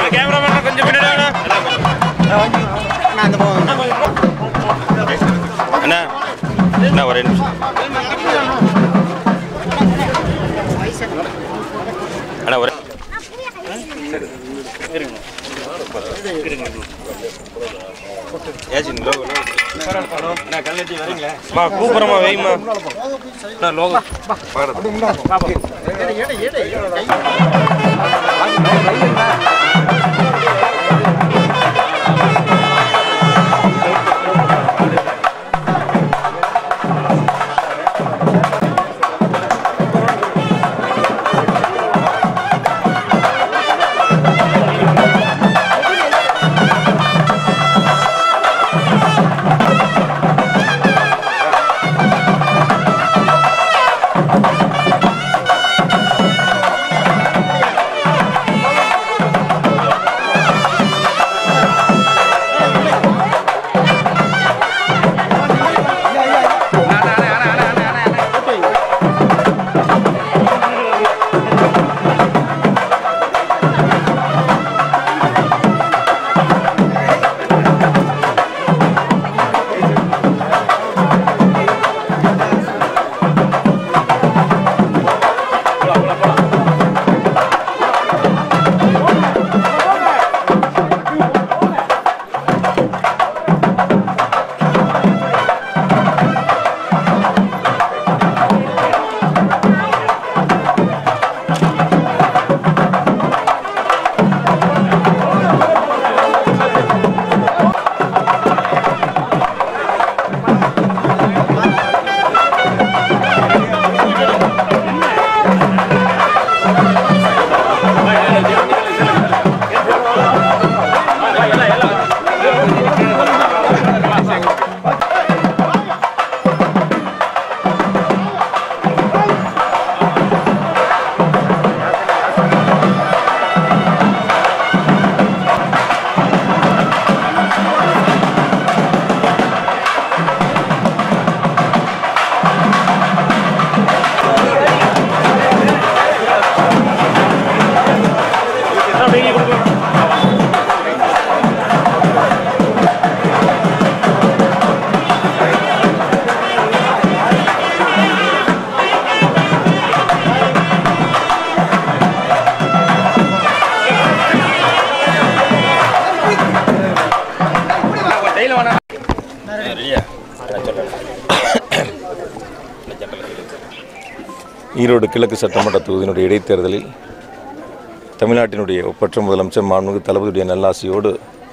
Cameraman கொஞ்சம் பின்னாடி வாங்க. அண்ணா அண்ணா ஒரே நிமிஷம் அண்ணா ஒரே ஏச்சி இந்த logo, logo. அண்ணா கல்லட்டி வரீங்களா மா கூப்பிட்றமா வைமா நான் லோகம் ரெடியா நான் சொல்கிறேன் ஈரோடு கிழக்கு சட்டமன்ற தொகுதியினுடைய இடைத்தேர்தலில் தமிழ்நாட்டினுடைய ஒப்பற்ற முதலமைச்சர் மாண்புமிகு தளபதியுடைய நல்லாசியோடு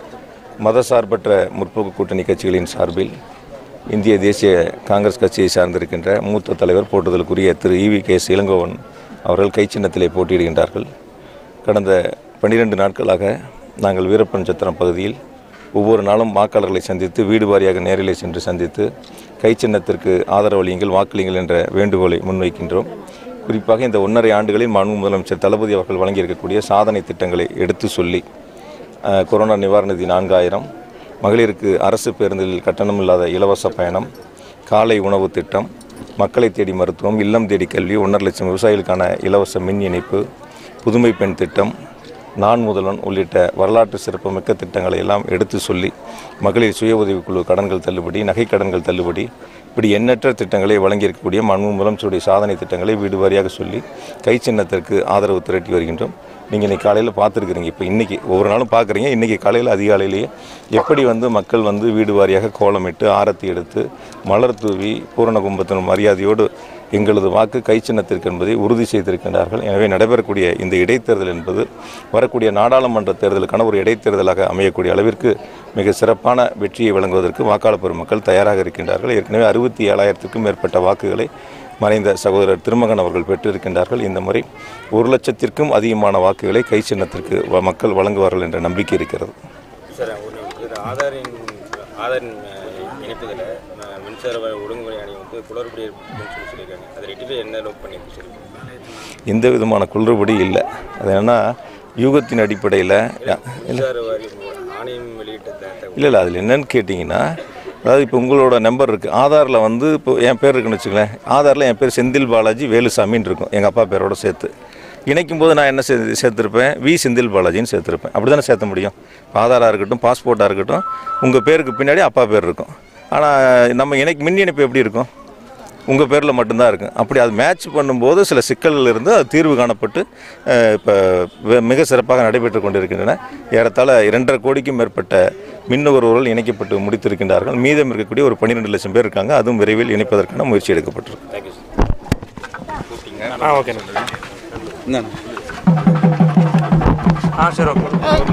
மதசார்பற்ற முற்போக்கு கூட்டணி கட்சிகளின் சார்பில் இந்திய தேசிய காங்கிரஸ் கட்சியை சார்ந்திருக்கின்ற மூத்த தலைவர் போட்டுதலுக்குரிய திரு இவி கே இளங்கோவன் அவர்கள் கை சின்னத்திலே போட்டியிடுகின்றார்கள் கடந்த பன்னிரண்டு நாட்களாக நாங்கள் வீரப்பன் சத்திரம் பகுதியில் ஒவ்வொரு நாளும் வாக்காளர்களை சந்தித்து வீடு வாரியாக நேரிலே சென்று சந்தித்து கை சின்னத்திற்கு ஆதரவளியுங்கள் வாக்களியுங்கள் என்ற வேண்டுகோளை முன்வைக்கின்றோம் குறிப்பாக இந்த ஒன்றரை ஆண்டுகளில் மாண்பு முதலமைச்சர் தளபதி அவர்கள் வழங்கியிருக்கக்கூடிய சாதனை திட்டங்களை எடுத்து சொல்லி அஹ், கொரோனா நிவாரண நிதி நான்காயிரம் மகளிருக்கு அரசு பேருந்தில் கட்டணம் இல்லாத இலவச பயணம் காலை உணவு திட்டம் மக்களை தேடி மருத்துவம் இல்லம் தேடி கல்வி ஒன்றரை லட்சம் விவசாயிகளுக்கான இலவச மின் இணைப்பு புதுமை பெண் திட்டம் நான் முதல்வன் உள்ளிட்ட வரலாற்று சிறப்புமிக்க திட்டங்களை எல்லாம் எடுத்து சொல்லி மகளிர் சுய உதவிக்குழு கடன்கள் தள்ளுபடி நகை கடன்கள் தள்ளுபடி இப்படி எண்ணற்ற திட்டங்களை வழங்கியிருக்கக்கூடிய மண்பு முதலமைச்சருடைய சாதனை திட்டங்களை வீடு வாரியாக சொல்லி கை சின்னத்திற்கு ஆதரவு திரட்டி வருகின்றோம் நீங்கள் இன்னைக்கு காலையில் பார்த்துருக்குறீங்க இப்போ இன்றைக்கி ஒவ்வொரு நாளும் பார்க்குறீங்க இன்றைக்கி காலையில் அதிகாலையிலேயே எப்படி வந்து மக்கள் வந்து வீடு வாரியாக கோலமிட்டு ஆரத்தி எடுத்து மலர் தூவி பூரண கும்பத்தின் மரியாதையோடு எங்களது வாக்கு கை சின்னத்திற்கு என்பதை உறுதி செய்திருக்கின்றார்கள் எனவே நடைபெறக்கூடிய இந்த இடைத்தேர்தல் என்பது வரக்கூடிய நாடாளுமன்ற தேர்தலுக்கான ஒரு இடைத்தேர்தலாக அமையக்கூடிய அளவிற்கு மிக சிறப்பான வெற்றியை வழங்குவதற்கு வாக்காளர் பெருமக்கள் தயாராக இருக்கின்றார்கள் ஏற்கனவே அறுபத்தி ஏழாயிரத்துக்கும் மேற்பட்ட வாக்குகளை மறைந்த சகோதரர் திருமகன் அவர்கள் பெற்றிருக்கின்றார்கள் இந்த முறை ஒரு லட்சத்திற்கும் அதிகமான வாக்குகளை கை சின்னத்திற்கு வ- மக்கள் வழங்குவார்கள் என்ற நம்பிக்கை இருக்கிறது சார் ஒன்று இது ஆதாரின் ஆதாரின் இணைப்புதில் மின்சார வ- ஒழுங்குமுறை ஆணையம் வந்து குளறுபடி இருக்குன்னு சொல்லி சொல்லியிருக்காங்க அதை ரெட்டிஃபை என்ன லோக் பண்ணியிருக்கு சொல்லி எந்த விதமான குளறுபடி இல்லை அது என்னன்னா யூகத்தின் அடிப்படையில் மின்சார வாரியம் ஆணையம் வெளியிட்ட த- தகவல் இல்லை இல்லை அதில் என்னன்னு கேட்டிங்கன்னா அதாவது இப்போ உங்களோட நம்பர் இருக்குது ஆதாரில் வந்து இப்போ என் பேர் இருக்குன்னு வச்சுங்களேன் ஆதாரில் என் பேர் செந்தில் பாலாஜி வேலுசாமின்னு இருக்கும் எங்கள் அப்பா பேரோட சேர்த்து இணைக்கும் போது நான் என்ன சே சேர்த்துருப்பேன் வி செந்தில் பாலாஜின்னு சேர்த்துருப்பேன் அப்படி தானே சேர்த்த முடியும் ஆதாராக இருக்கட்டும் பாஸ்போர்ட்டாக இருக்கட்டும் உங்கள் பேருக்கு பின்னாடி அப்பா பேர் இருக்கும் ஆனால் நம்ம இணைக்கு மின் இணைப்பு எப்படி இருக்கும் உங்கள் பேரில் மட்டும்தான் இருக்கும் அப்படி அது மேட்ச் பண்ணும்போது சில சிக்கல்கள் இருந்து அது தீர்வு காணப்பட்டு இப்போ மிக சிறப்பாக நடைபெற்று கொண்டிருக்கின்றன ஏறத்தாழ இரண்டரை கோடிக்கும் மேற்பட்ட மின் நுகர்வோர்கள் இணைக்கப்பட்டு முடித்திருக்கின்றார்கள் மீதம் இருக்கக்கூடிய ஒரு பன்னிரெண்டு லட்சம் பேர் இருக்காங்க அதுவும் விரைவில் இணைப்பதற்கான முயற்சி எடுக்கப்பட்டிருக்கு தேங்க்யூ சார் ஆ ஓகேண்ணா ஆ சரி ஓகே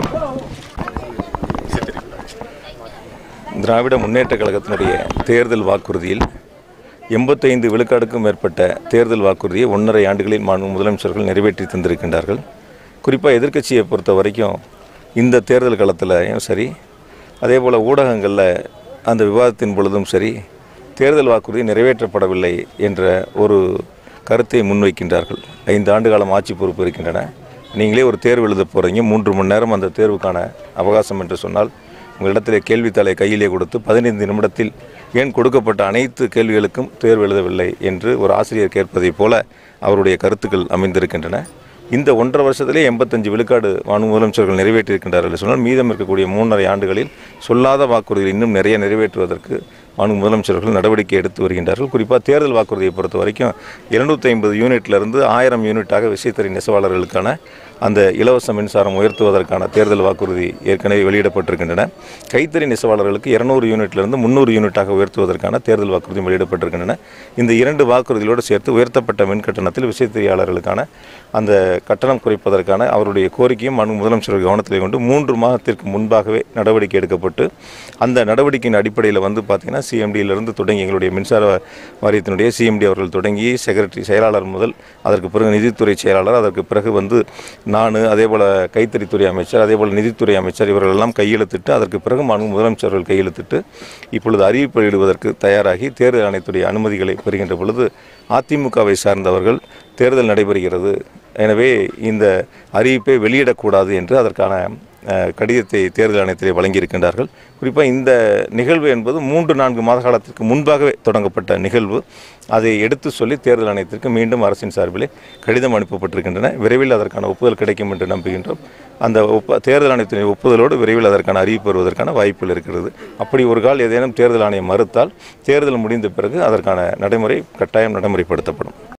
திராவிட முன்னேற்றக் கழகத்தினுடைய தேர்தல் வாக்குறுதியில் எண்பத்தைந்து விழுக்காடுக்கும் மேற்பட்ட தேர்தல் வாக்குறுதியை ஒன்றரை ஆண்டுகளில் மாண்பு முதலமைச்சர்கள் நிறைவேற்றி தந்திருக்கின்றார்கள் குறிப்பாக எதிர்க்கட்சியை பொறுத்த வரைக்கும் இந்த தேர்தல் காலத்திலையும் சரி அதே போல் ஊடகங்களில் அந்த விவாதத்தின் பொழுதும் சரி தேர்தல் வாக்குறுதி நிறைவேற்றப்படவில்லை என்ற ஒரு கருத்தை முன்வைக்கின்றார்கள் ஐந்து ஆண்டு காலம் ஆட்சி பொறுப்பு இருக்கின்றன நீங்களே ஒரு தேர்வு எழுத போகிறீங்க மூன்று மணி நேரம் அந்த தேர்வுக்கான அவகாசம் என்று சொன்னால் உங்களிடத்திலே கேள்வித்தாளை கையிலே கொடுத்து பதினைந்து நிமிடத்தில் ஏன் கொடுக்கப்பட்ட அனைத்து கேள்விகளுக்கும் தேர்வு எழுதவில்லை என்று ஒரு ஆசிரியர் கேட்பதைப் போல அவருடைய கருத்துக்கள் அமைந்திருக்கின்றன இந்த ஒன்றரை வருஷத்திலே எண்பத்தஞ்சு விழுக்காடு மாநில முதலமைச்சர்கள் நிறைவேற்றியிருக்கின்றார்கள் சொன்னால் மீதம் இருக்கக்கூடிய மூன்றரை ஆண்டுகளில் சொல்லாத வாக்குறுதிகள் இன்னும் நிறைய நிறைவேற்றுவதற்கு மாநில முதலமைச்சர்கள் நடவடிக்கை எடுத்து வருகின்றார்கள் குறிப்பாக தேர்தல் வாக்குறுதியை பொறுத்த வரைக்கும் இருநூத்தி ஐம்பது யூனிட்லேருந்து ஆயிரம் யூனிட்டாக விசைத்தறி நெசவாளர்களுக்கான அந்த இலவச மின்சாரம் உயர்த்துவதற்கான தேர்தல் வாக்குறுதி ஏற்கனவே வெளியிடப்பட்டிருக்கின்றன கைத்தறி நெசவாளர்களுக்கு இருநூறு யூனிட்லேருந்து முந்நூறு யூனிட்டாக உயர்த்துவதற்கான தேர்தல் வாக்குறுதி வெளியிடப்பட்டிருக்கின்றன இந்த இரண்டு வாக்குறுதிகளோடு சேர்த்து உயர்த்தப்பட்ட மின் கட்டணத்தில் விசைத்தறியாளர்களுக்கான அந்த கட்டணம் குறைப்பதற்கான அவருடைய கோரிக்கையும் மனு முதலமைச்சர் கவனத்தில் கொண்டு மூன்று மாதத்திற்கு முன்பாகவே நடவடிக்கை எடுக்கப்பட்டு அந்த நடவடிக்கையின் அடிப்படையில் வந்து பார்த்திங்கன்னா சிஎம்டியிலிருந்து தொடங்கி எங்களுடைய மின்சார வாரியத்தினுடைய சிஎம்டி அவர்கள் தொடங்கி செக்ரட்டரி செயலாளர் முதல் அதற்கு பிறகு நிதித்துறை செயலாளர் அதற்கு பிறகு வந்து நான் அதே போல் கைத்தறித்துறை அமைச்சர் அதே போல் நிதித்துறை அமைச்சர் இவர்கள் எல்லாம் கையெழுத்திட்டு அதற்கு பிறகு மாண்பு முதலமைச்சர்கள் கையெழுத்திட்டு இப்பொழுது அறிவிப்பு வெளியிடுவதற்கு தயாராகி தேர்தல் ஆணையத்துடைய அனுமதிகளை பெறுகின்ற பொழுது அதிமுகவை சார்ந்தவர்கள் தேர்தல் நடைபெறுகிறது எனவே இந்த அறிவிப்பை வெளியிடக்கூடாது என்று அதற்கான அஹ், கடிதத்தை தேர்தல் ஆணையத்திலே வழங்கியிருக்கின்றார்கள் குறிப்பாக இந்த நிகழ்வு என்பது மூன்று நான்கு மாத காலத்திற்கு முன்பாகவே தொடங்கப்பட்ட நிகழ்வு அதை எடுத்து சொல்லி தேர்தல் ஆணையத்திற்கு மீண்டும் அரசின் சார்பிலே கடிதம் அனுப்பப்பட்டிருக்கின்றன விரைவில் அதற்கான ஒப்புதல் கிடைக்கும் என்று நம்புகின்றோம் அந்த ஒப்ப தேர்தல் ஆணையத்தின் ஒப்புதலோடு விரைவில் அதற்கான அறிவிப்பு வருவதற்கான வாய்ப்புகள் இருக்கிறது அப்படி ஒரு கால் ஏதேனும் தேர்தல் ஆணையம் மறுத்தால் தேர்தல் முடிந்த பிறகு அதற்கான நடைமுறை கட்டாயம் நடைமுறைப்படுத்தப்படும்